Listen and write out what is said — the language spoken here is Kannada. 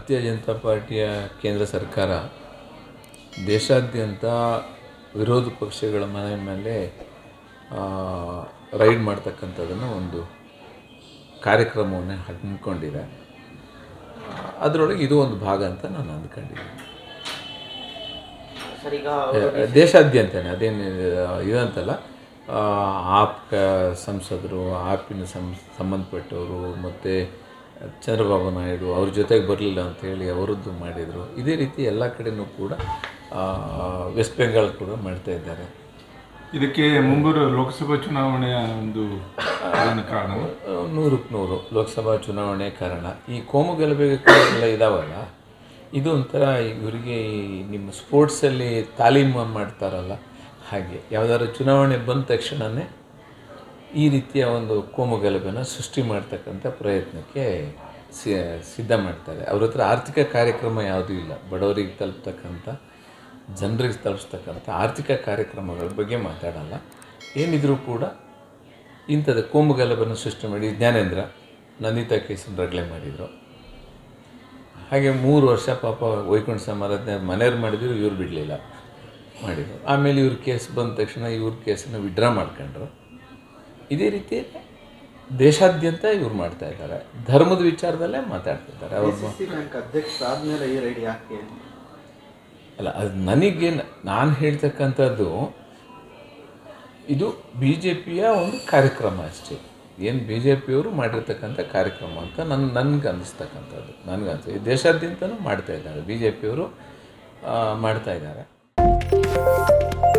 ಭಾರತೀಯ ಜನತಾ ಪಾರ್ಟಿಯ ಕೇಂದ್ರ ಸರ್ಕಾರ ದೇಶಾದ್ಯಂತ ವಿರೋಧ ಪಕ್ಷಗಳ ಮನೆ ಮೇಲೆ ಆ, ರೈಡ್ ಮಾಡ್ತಕ್ಕಂಥದ್ದನ್ನು ಒಂದು ಕಾರ್ಯಕ್ರಮವನ್ನು ಹಮ್ಮಿಕೊಂಡಿದೆ ಅದರೊಳಗೆ ಇದು ಒಂದು ಭಾಗ ಅಂತ ನಾನು ಅಂದ್ಕೊಂಡಿದ್ದೀನಿ ಸರ್ ಈಗ ದೇಶಾದ್ಯಂತನೇ ಅದೇನು ಇದಂತಲ್ಲ ಆ, ಆಪ್ ಕ- ಸಂಸದರು ಆಪಿನ ಸಂ ಸಂಬಂಧಪಟ್ಟವರು ಮತ್ತು ಚಂದ್ರಬಾಬು ನಾಯ್ಡು ಅವ್ರ ಜೊತೆಗೆ ಬರಲಿಲ್ಲ ಅಂತೇಳಿ ಅವರದ್ದು ಮಾಡಿದರು ಇದೇ ರೀತಿ ಎಲ್ಲ ಕಡೆನೂ ಕೂಡ ಆ, ವೆಸ್ಟ್ ಬೆಂಗಾಲ್ ಕೂಡ ಮಾಡ್ತಾ ಇದ್ದಾರೆ ಇದಕ್ಕೆ ಮುಂಬರುವ ಲೋಕಸಭಾ ಚುನಾವಣೆಯ ಒಂದು ಪ್ರಧಾನ ಕಾರಣ ಆ, ನೂರಕ್ಕೆ ನೂರು ಲೋಕಸಭಾ ಚುನಾವಣೆ ಕಾರಣ ಈ ಕೋಮು ಗಲಭೆಗಳೆಲ್ಲ ಇದಾವಲ್ಲ ಇದು ಒಂಥರ ಇವರಿಗೆ ಈ ನಿಮ್ಮ ಸ್ಪೋರ್ಟ್ಸಲ್ಲಿ ತಾಲೀಮು ಮಾಡ್ತಾರಲ್ಲ ಹಾಗೆ ಯಾವುದಾದ್ರು ಚುನಾವಣೆ ಬಂದ ತಕ್ಷಣವೇ ಈ ರೀತಿಯ ಒಂದು ಕೋಮು ಗಲಭೆನ ಸೃಷ್ಟಿ ಮಾಡ್ತಕ್ಕಂಥ ಪ್ರಯತ್ನಕ್ಕೆ ಸಿ ಸಿದ್ಧ ಮಾಡ್ತಾರೆ ಅವ್ರ ಹತ್ರ ಆರ್ಥಿಕ ಕಾರ್ಯಕ್ರಮ ಯಾವುದೂ ಇಲ್ಲ ಬಡವರಿಗೆ ತಲುಪ್ತಕ್ಕಂಥ ಜನರಿಗೆ ತಲುಪಿಸ್ತಕ್ಕಂಥ ಆರ್ಥಿಕ ಕಾರ್ಯಕ್ರಮಗಳ ಬಗ್ಗೆ ಮಾತಾಡಲ್ಲ ಏನಿದ್ರೂ ಕೂಡ ಇಂಥದ್ದು ಕೋಮು ಗಲಭೆನ ಸೃಷ್ಟಿ ಮಾಡಿ ಜ್ಞಾನೇಂದ್ರ ನಂದಿತಾ ಕೇಸನ್ನು ರಗಳೆ ಮಾಡಿದರು ಹಾಗೆ ಮೂರು ವರ್ಷ ಪಾಪ ವೈಕುಂಠ ಸಮಾರಾಧನೆ ಮನೆಯವ್ರು ಮಾಡಿದ್ರು ಇವ್ರು ಬಿಡಲಿಲ್ಲ ಮಾಡಿದರು ಆಮೇಲೆ ಇವ್ರ ಕೇಸ್ ಬಂದ ತಕ್ಷಣ ಇವ್ರ ಕೇಸನ್ನು ವಿಡ್ರಾ ಮಾಡ್ಕೊಂಡ್ರು ಇದೇ ರೀತಿ ದೇಶಾದ್ಯಂತ ಇವ್ರು ಮಾಡ್ತಾ ಇದ್ದಾರೆ ಧರ್ಮದ ವಿಚಾರದಲ್ಲೇ ಮಾತಾಡ್ತಿದ್ದಾರೆ ಅವ್ರ ಸಿ ಬ್ಯಾಂಕ್ ಅಧ್ಯಕ್ಷರಾದ್ಮೇಲೆ ಈ ರೈಡ್ ಯಾಕೆ ಅಲ್ಲ ಅದು ನನಗೆ ನಾನು ಹೇಳ್ತಕ್ಕಂಥದ್ದು ಇದು ಬಿ ಜೆ ಪಿಯ ಒಂದು ಕಾರ್ಯಕ್ರಮ ಅಷ್ಟೇ ಏನು ಬಿ ಜೆ ಪಿಯವರು ಮಾಡಿರ್ತಕ್ಕಂಥ ಕಾರ್ಯಕ್ರಮ ಅಂತ ನನ್ನ ನನಗೆ ಅನ್ನಿಸ್ತಕ್ಕಂಥದ್ದು ನನಗೆ ಅನ್ಸುತ್ತೆ ದೇಶಾದ್ಯಂತನೂ ಮಾಡ್ತಾ ಇದ್ದಾರೆ ಬಿ ಜೆ ಪಿಯವರು ಮಾಡ್ತಾ ಇದ್ದಾರೆ